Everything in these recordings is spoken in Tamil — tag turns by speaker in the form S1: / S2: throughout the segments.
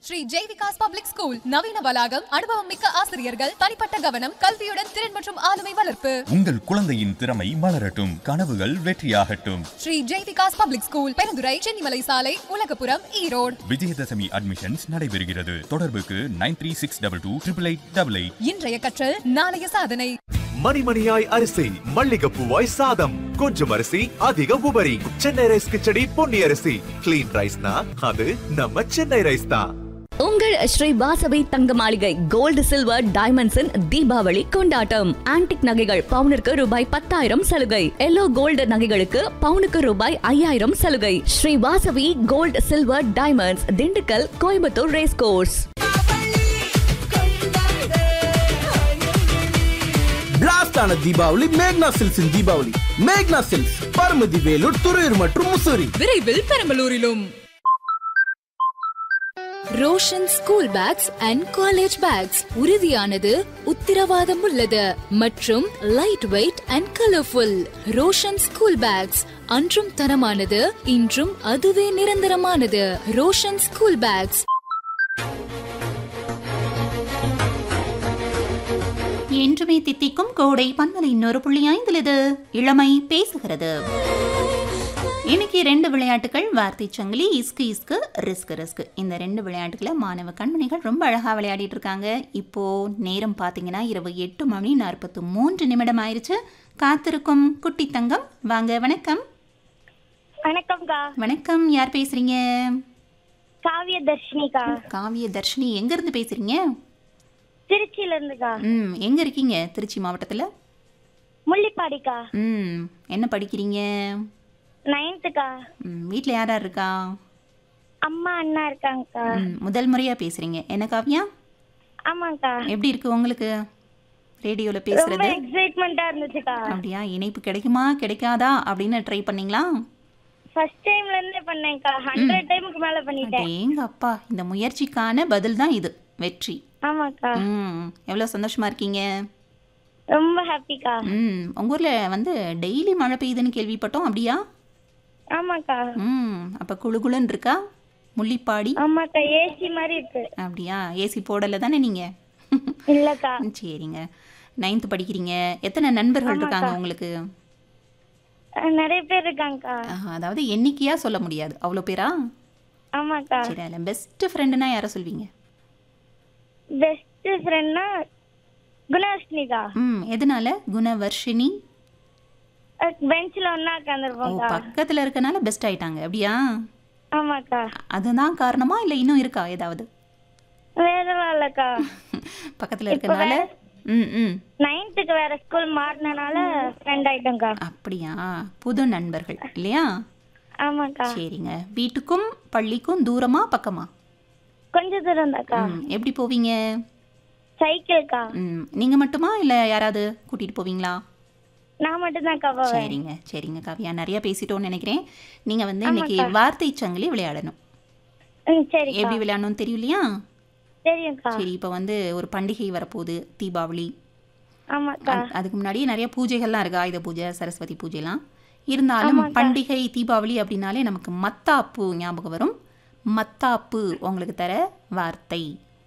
S1: ஸ்ரீ ஜெய்விகாஸ் பப்ளிக் ஸ்கூல் நவீன வளாகம் அனுபவம் மிக்க ஆசிரியர்கள் தனிப்பட்ட கவனம் கல்வியுடன் திறன் மற்றும் ஆளுமை வளர்ப்பு
S2: உங்கள் குழந்தையின் திறமை மலரட்டும் கனவுகள் வெற்றியாகட்டும்
S1: ஸ்ரீ ஜெய்விகாஸ் பப்ளிக் ஸ்கூல் பெருந்துறை சென்னிமலை சாலை உலகபுரம் ஈரோடு
S2: விஜயதசமி அட்மிஷன்ஸ் நடைபெறுகிறது தொடர்புக்கு nine three six double two triple eight double eight
S1: இன்றைய கற்றல் நாளைய சாதனை
S3: மணிமணியாய் அரிசி மல்லிகைப்பூவாய் சாதம் கொஞ்சம் அரிசி அதிக உபரி சென்னை ரைஸ் கிச்சடி பொன்னி அரிசி கிளீன் ரைஸ்னா அது நம்ம சென்னை ரைஸ் தான்
S4: உங்கள் ஸ்ரீ வாசவி தங்க மாளிகை கோல்டு சில்வர் டைமண்ட்ஸின் தீபாவளி கொண்டாட்டம் ஆன்டிக் நகைகள் பவுனிற்கு ரூபாய் பத்தாயிரம் சலுகை எல்லோ கோல்டு நகைகளுக்கு பவுனுக்கு ரூபாய் ஐயாயிரம் சலுகை Sri Vasavi gold silver diamonds Dindigul Coimbatore race course
S5: blast ஆன தீபாவளி மேக்னா சில்க்ஸின் தீபாவளி மேக்னா சில்க்ஸ் பரமதி வேலூர் துறையூர் மற்றும் முசூரி
S1: விரைவில் பெரம்பலூரிலும்
S6: Roshan school bags and college bags உறுதியானது உத்திரவாதம் உள்ளது மற்றும் light weight and colourful Roshan school bags அன்றும் தரமானது இன்றும் அதுவே நிரந்தரமானது ரோஷன் ஸ்கூல் பேக்ஸ்
S7: என்றுமே தித்திக்கும் கோடை பன்மலை இன்னொரு புள்ளி ஐந்தில் இது இளமை பேசுகிறது இன்னைக்கு ரெண்டு விளையாட்டுகள் வார்த்தை சங்கிலி இஸ்கு இஸ்கு ரிஸ்க் ரிஸ்க் இந்த ரெண்டு விளையாட்டுகளை மாணவ கண்மணிகள் ரொம்ப அழகாக விளையாடிட்டு இருக்காங்க இப்போ நேரம் பார்த்தீங்கன்னா இரவு எட்டு மணி நாற்பத்து மூன்று நிமிடம் ஆயிருச்சு காத்திருக்கும் குட்டி தங்கம் வாங்க வணக்கம்
S8: வணக்கம்க்கா
S7: வணக்கம் யார் பேசுறீங்க
S8: காவிய தர்ஷினிக்கா
S7: காவிய தர்ஷினி எங்க இருந்து பேசுறீங்க
S8: திருச்சியில இருந்துக்கா
S7: ம் எங்க இருக்கீங்க திருச்சி மாவட்டத்தில்
S8: முள்ளிப்பாடிக்கா
S7: ம் என்ன படிக்கிறீங்க
S8: நைன்த்துக்கா
S7: ம் வீட்டில் யார் யார் இருக்கா
S8: அம்மா அண்ணா இருக்காங்கக்கா
S7: ம், முதல் முறையா பேசுறீங்க என்ன காவியா
S8: ஆமாங்கக்கா
S7: எப்படி இருக்கு உங்களுக்கு ரேடியோல
S8: ரொம்ப
S7: பேசுறது
S8: எக்ஸைட்மெண்டா இருந்துச்சுக்கா
S7: அப்படியா இணைப்பு கிடைக்குமா கிடைக்காதா அப்படின்னு ட்ரை பண்ணீங்களா
S8: ஃபர்ஸ்ட் டைம்ல இருந்தே பண்ணேன்க்கா ஹண்ட்ரட் டைமுக்கு மேல பண்ணிட்டேன்
S7: எங்க அப்பா இந்த முயற்சிக்கான பதில் தான் இது வெற்றி
S8: ஆமாக்கா
S7: ம் எவ்வளோ சந்தோஷமா இருக்கீங்க
S8: ரொம்ப ஹாப்பிக்கா
S7: ம் உங்க ஊர்ல வந்து டெய்லி மழை பெய்யுதுன்னு கேள்விப்பட்டோம் அப்படியா
S8: ஆமாக்கா
S7: ம் அப்போ குளுகுளுன்னு இருக்கா முள்ளிப்பாடி
S8: ஆமாக்கா ஏசி மாதிரி இருக்கு
S7: அப்படியா ஏசி போடலை தானே நீங்க
S8: இல்லக்கா
S7: சரிங்க நைன்த்து படிக்கிறீங்க எத்தனை நண்பர்கள்
S8: ஆமாக்கா.
S7: இருக்காங்க உங்களுக்கு
S8: அஹ், நிறைய பேர் இருக்காங்கக்கா
S7: ஆஹா, அதாவது எண்ணிக்கையா சொல்ல முடியாது அவ்வளோ பேரா
S8: ஆமாக்கா
S7: சரி அதில் பெஸ்ட் ஃப்ரெண்டுனா யாரை சொல்வீங்க
S8: பெஸ்ட் ஃப்ரெண்ட்னா குணவர்ஷினிக்கா
S7: ம் எதனால குணவர்ஷினி
S8: பெஞ்சில் ஒன்னா
S7: ஓ
S8: உட்காந்துருப்போம்க்கா
S7: பக்கத்தில் இருக்கனால பெஸ்ட் ஆயிட்டாங்க அப்படியா
S8: ஆமாக்கா
S7: அதுதான் காரணமா இல்லை இன்னும் இருக்கா ஏதாவது
S8: வேறலாம் இல்லக்கா
S7: பக்கத்தில் இருக்கனால ம் ம்
S8: நைன்த்துக்கு வேற ஸ்கூல் மாறினனால ஃப்ரெண்ட் ஆயிட்டோம்க்கா
S7: அப்படியா புது நண்பர்கள் இல்லையா
S8: ஆமாக்கா
S7: சரிங்க வீட்டுக்கும் பள்ளிக்கும் தூரமா பக்கமா
S8: கொஞ்ச தூரம் தாக்கா
S7: ம் எப்படி போவீங்க
S8: சைக்கிள்க்கா
S7: ம் நீங்கள் மட்டுமா இல்லை யாராவது கூட்டிகிட்டு போவீங்களா
S8: நான் மட்டும் தான்க்கா போவேன்
S7: சரிங்க சரிங்க காவியா நிறைய பேசிட்டோம்னு நினைக்கிறேன் நீங்க வந்து இன்னைக்கு வார்த்தை சங்கிலி விளையாடணும்
S8: ம் சரிக்கா
S7: எப்படி விளையாடணும் தெரியும் இல்லையா
S8: தெரியும்க்கா
S7: சரி இப்போ வந்து ஒரு பண்டிகை வரப்போகுது தீபாவளி
S8: ஆமாக்கா
S7: அ- அதுக்கு முன்னாடி நிறைய பூஜைகள்லாம் இருக்கு ஆயுத பூஜை சரஸ்வதி பூஜைலாம் இருந்தாலும் பண்டிகை தீபாவளி அப்படின்னாலே நமக்கு மத்தாப்பு ஞாபகம் வரும் மத்தாப்பு உங்களுக்கு தர வார்த்தை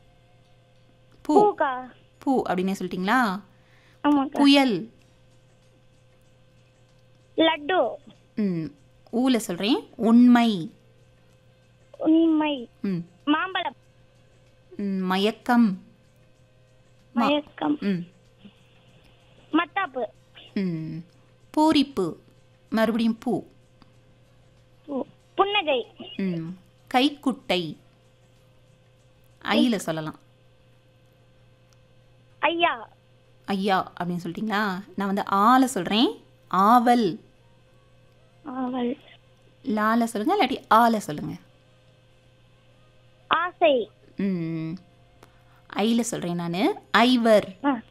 S7: பூ
S8: பூக்கா
S7: பூ அப்படின்னே சொல்லிட்டீங்களா
S8: ஆமாக்கா
S7: புயல்
S8: லட்டு
S7: ம் ஊல சொல்றேன் உண்மை
S8: உண்மை
S7: ம்
S8: மாம்பழம்
S7: ம், மயக்கம் ம-
S8: மயக்கம்
S7: ம்
S8: மத்தாப்பு
S7: ம் பூரிப்பு மறுபடியும் பூ
S8: பூ புன்னகை
S7: ம் கைக்குட்டை ஐயில் சொல்லலாம்
S8: ஐயா
S7: ஐயா அப்படின்னு சொல்லிட்டீங்களா நான் வந்து ஆல சொல்கிறேன் ஆவல்
S8: ஆவல்
S7: லால சொல்லுங்க இல்லாட்டி ஆல சொல்லுங்க
S8: ஆசை
S7: ம் ஐயில் சொல்கிறேன் நான் ஐவர்
S8: ஆ